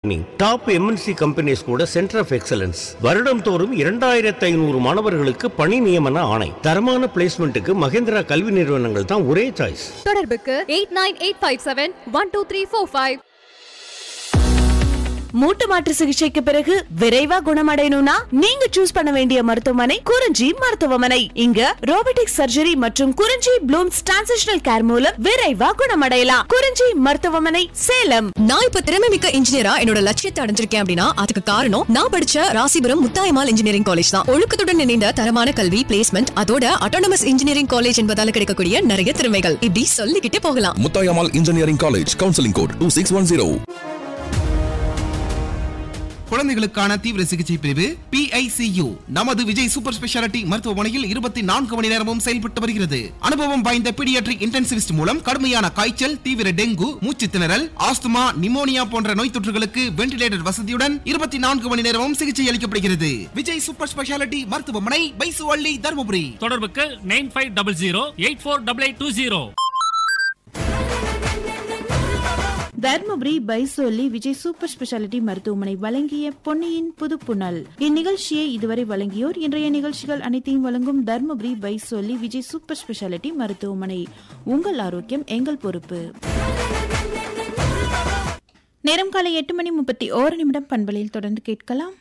Polytechnic top MNC companies கூட centre of excellence வருடம் தோறும் இரண்டாயிரத்து ஐநூறு மாணவர்களுக்கு பணி நியமன ஆணை தரமான பிளேஸ்மெண்ட்டுக்கு மகேந்திரா கல்வி நிறுவனங்கள் தான் ஒரே சாய்ஸ் தொடர்புக்கு eight nine eight five seven one two three four five மூட்டு மாற்று சிகிச்சைக்கு பிறகு விரைவா குணமடையணும்னா நீங்க சூஸ் பண்ண வேண்டிய மருத்துவமனை குறிஞ்சி மருத்துவமனை இங்க ரோபோட்டிக் சர்ஜரி மற்றும் குறிஞ்சி ப்ளூம்ஸ் டிரான்சிஷனல் கேர் மூலம் விரைவா குணமடையலாம் குறிஞ்சி மருத்துவமனை சேலம் நான் இப்ப திறமை மிக்க இன்ஜினியரா என்னோட லட்சியத்தை அடைஞ்சிருக்கேன் அப்படின்னா அதுக்கு காரணம் நான் படிச்ச ராசிபுரம் முத்தாயமால் இன்ஜினியரிங் காலேஜ் தான் ஒழுக்கத்துடன் இணைந்த தரமான கல்வி பிளேஸ்மெண்ட் அதோட அட்டானமஸ் இன்ஜினியரிங் காலேஜ் என்பதால கிடைக்கக்கூடிய நிறைய திறமைகள் இப்படி சொல்லிக்கிட்டே போகலாம் Muthayammal engineering college counselling code two six one zero குழந்தைகளுக்கான தீவிர சிகிச்சை பிரிவு PICU நமது விஜய் சூப்பர் ஸ்பெஷாலிட்டி மருத்துவமனையில் இருபத்தி நான்கு மணி நேரமும் செயல்பட்டு வருகிறது அனுபவம் வாய்ந்த பீடியாட்ரிக் இன்டென்சிவிஸ்ட் மூலம் கடுமையான காய்ச்சல் தீவிர டெங்கு மூச்சு திணறல் ஆஸ்துமா நிமோனியா போன்ற நோய் தொற்றுகளுக்கு வென்டிலேட்டர் வசதியுடன் இருபத்தி நான்கு மணி நேரமும் சிகிச்சை அளிக்கப்படுகிறது விஜய் சூப்பர் ஸ்பெஷாலிட்டி மருத்துவமனை பைசுவள்ளி தருமபுரி தொடர்புக்கு nine five double zero eight four double eight two zero Dharmapuri பைசோலி விஜய் சூப்பர் ஸ்பெஷாலிட்டி மருத்துவமனை வழங்கிய பொன்னியின் புதுப்புணல் இந்நிகழ்ச்சியை இதுவரை வழங்கியோர் இன்றைய நிகழ்ச்சிகள் அனைத்தையும் வழங்கும் தர்மபுரி பைசோலி விஜய் சூப்பர் ஸ்பெஷாலிட்டி மருத்துவமனை உங்கள் ஆரோக்கியம் எங்கள் பொறுப்பு நேரம் காலை எட்டு மணி முப்பத்தி ஓரு நிமிடம் பண்பலையில் தொடர்ந்து கேட்கலாம்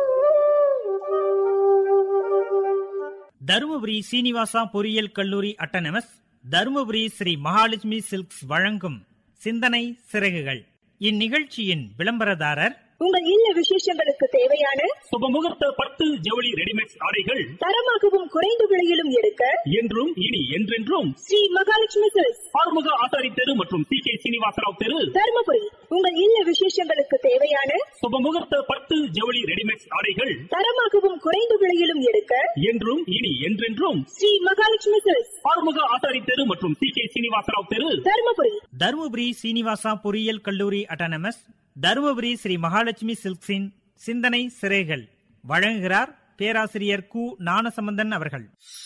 தருமபுரி சீனிவாசா பொறியியல் கல்லூரி அட்டனமஸ் தருமபுரி ஸ்ரீ மகாலட்சுமி சில்க்ஸ் வழங்கும் சிந்தனை சிறகுகள் இந்நிகழ்ச்சியின் விளம்பரதாரர் உங்கள் இல்ல விசேஷங்களுக்கு தேவையான சுபமுகூர்த்த பட்டு ஜவுளி ரெடிமேட் ஆடைகள் தரமாகவும் குறைந்த விலையிலும் எடுக்க என்றும் இனி என்றென்றும் ஸ்ரீ மகாலட்சுமி சில்க்ஸ் ஆறுமுக ஆசாரி தெரு மற்றும் சி கே சீனிவாசராவ் தெரு தருமபுரி உங்கள் இல்ல விசேஷங்களுக்கு தேவையான சுபமுகூர்த்த பட்டு ஜவுளி ரெடிமேட் ஆடைகள் தரமாகவும் குறைந்த விலையிலும் எடுக்க என்றும் இனி என்றென்றும் ஸ்ரீ மகாலட்சுமி சில்க்ஸ் ஆறுமுக ஆசாரி தெரு மற்றும் சி கே சீனிவாசராவ் தெரு தருமபுரி தருமபுரி சீனிவாசா பொறியியல் கல்லூரி அட்டானமஸ் தருமபுரி ஸ்ரீ மகாலட்சுமி சில்க்ஸின் சிந்தனை சிறைகள் வழங்குகிறார் பேராசிரியர் கு ஞானசம்பந்தன் அவர்கள்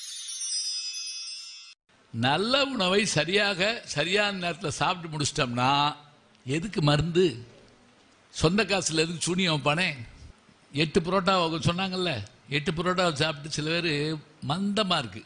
நல்ல உணவை சரியாக சரியான நேரத்தில் சாப்பிட்டு முடிச்சிட்டோம்னா எதுக்கு மருந்து சொந்த காசுல எதுக்கு சூனியம் வைப்பானே எட்டு புரோட்டா அவங்க சொன்னாங்கல்ல எட்டு புரோட்டா சாப்பிட்டு சில பேர் மந்தமாக இருக்கு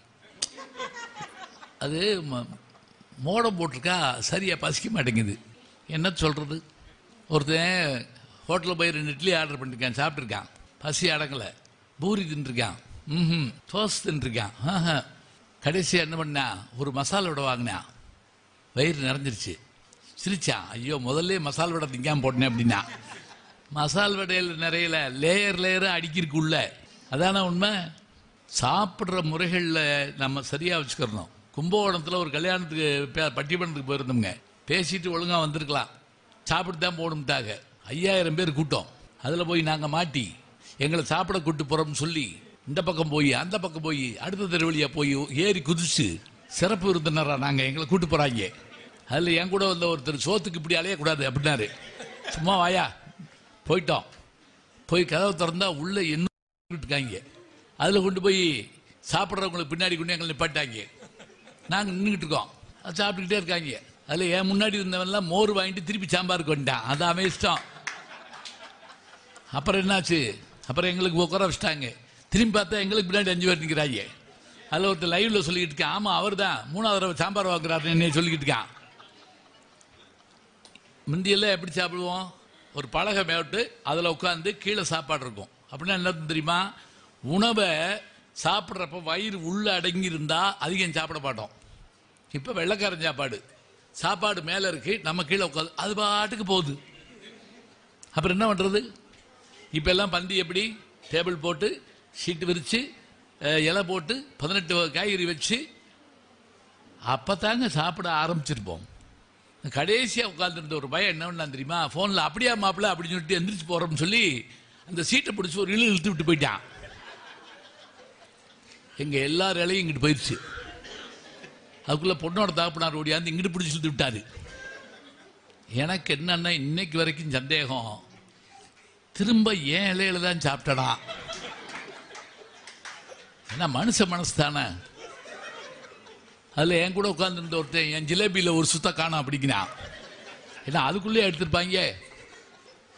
அது ம- மோடம் போட்டிருக்கா சரியா பசிக்க மாட்டேங்குது என்ன சொல்றது ஒருத்தன் ஹோட்டலில் போய் ரெண்டு இட்லி ஆர்டர் பண்ணிருக்கான் சாப்பிட்ருக்கான் பசி அடங்கலை பூரி தின்றுருக்கான் ம் தோசை தின்றுருக்கான் ஆஹா. கடைசியா என்ன பண்ணா ஒரு மசாலா வடை வாங்கினான் வயிறு நிறைஞ்சிருச்சு சிரிச்சான் ஐயோ முதல்ல மசால் வடை திங்காம போட்டேன் அப்படின்னா மசால் வடையில் நிறையல லேயர் லேயராக அடிக்கிறதுக்கு உள்ள அதான உண்மை சாப்பிட்ற முறைகளில் நம்ம சரியாக வச்சுக்கிறணும் கும்பகோணத்தில் ஒரு கல்யாணத்துக்கு பே- பட்டிமன்றத்துக்கு போயிருந்தோங்க பேசிட்டு ஒழுங்காக வந்திருக்கலாம் சாப்பிட்டு தான் போகணும்ட்டாங்க ஐயாயிரம் பேர் கூட்டம் அதில் போய் நாங்கள் மாட்டி எங்களை சாப்பிட கூட்டு போகிறோம்னு சொல்லி இந்த பக்கம் போய் அந்த பக்கம் போய் அடுத்த தெரு வழியா போய் ஏறி குதிச்சு சிறப்பு விருந்தினரா நாங்கள் எங்களை கூட்டு போகிறாங்க அதில் என் கூட வந்த ஒருத்தர் சோத்துக்கு இப்படி அலையக்கூடாது அப்படின்னாரு சும்மா வாயா போயிட்டோம் போய் கதவை திறந்தா உள்ள என்ன இருக்காங்க அதில் கொண்டு போய் சாப்பிட்றவங்களுக்கு பின்னாடி கொண்டு எங்களை நிப்பாட்டாங்க நாங்கள் நின்றுக்கிட்டு இருக்கோம் அது சாப்பிட்டுக்கிட்டே இருக்காங்க அதில் என் முன்னாடி இருந்தவன்லாம் மோர் வாங்கிட்டு திருப்பி சாம்பாருக்கு வந்துட்டான் அது அவன் இஷ்டம் அப்புறம் என்னாச்சு அப்புறம் எங்களுக்கு உட்கார வச்சிட்டாங்க திரும்பி பார்த்தா எங்களுக்கு பின்னாடி அஞ்சு பேர் நிற்கிறாங்க அதில் ஒருத்தர் லைவ்ல சொல்லிக்கிட்டு இருக்கான் ஆமாம் அவர் தான் மூணாவது தடவை சாம்பார் வாங்குறாருன்னு என்னைய சொல்லிக்கிட்டு இருக்கான் முந்தியெல்லாம் எப்படி சாப்பிடுவோம் ஒரு பலகை மேட்டு அதில் உட்காந்து கீழே சாப்பாடு இருக்கும் அப்படின்னா என்ன அர்த்தம் தெரியுமா உணவை சாப்பிட்றப்ப வயிறு உள்ள அடங்கி இருந்தா அதிகம் சாப்பிட மாட்டோம் இப்போ வெள்ளைக்காரன் சாப்பாடு சாப்பாடு மேலே இருக்கு நம்ம கீழே உட்காந்து அது பாட்டுக்கு போகுது அப்புறம் என்ன பண்ணுறது இப்போ எல்லாம் பந்தி எப்படி டேபிள் போட்டு ஷீட் விரித்து அஹ், இலை போட்டு பதினெட்டு காய்கறி வச்சு அப்போ தாங்க சாப்பிட ஆரம்பிச்சிருப்போம் கடைசியாக உட்காந்துருந்த ஒரு பையன் என்ன பண்ணான் தெரியுமா ஃபோனில் அப்படியா மாப்பிள்ள அப்படின்னு சொல்லிட்டு எந்திரிச்சு போகிறோம்னு சொல்லி அந்த சீட்டை பிடிச்சி ஒரு இழு இழுத்து விட்டு போயிட்டான் எங்கள் எல்லார் இலையும் இங்கிட்டு போயிடுச்சு அதுக்குள்ளே பொண்ணோட தகப்பனார் ஓடியாந்து இங்கிட்டு பிடிச்சி இழுத்து விட்டாரு எனக்கு என்னன்னா இன்னைக்கு வரைக்கும் சந்தேகம் திரும்ப ஏன் இலையில தான் சாப்பிட்டடா ஏன்னா மனுஷ மனசு தானே அதில் என் கூட உட்காந்துருந்த ஒருத்தன் என் ஜிலேபியில் ஒரு சுத்த காணோம் அப்படிங்கிறான் ஏன்னா அதுக்குள்ளே எடுத்திருப்பாங்க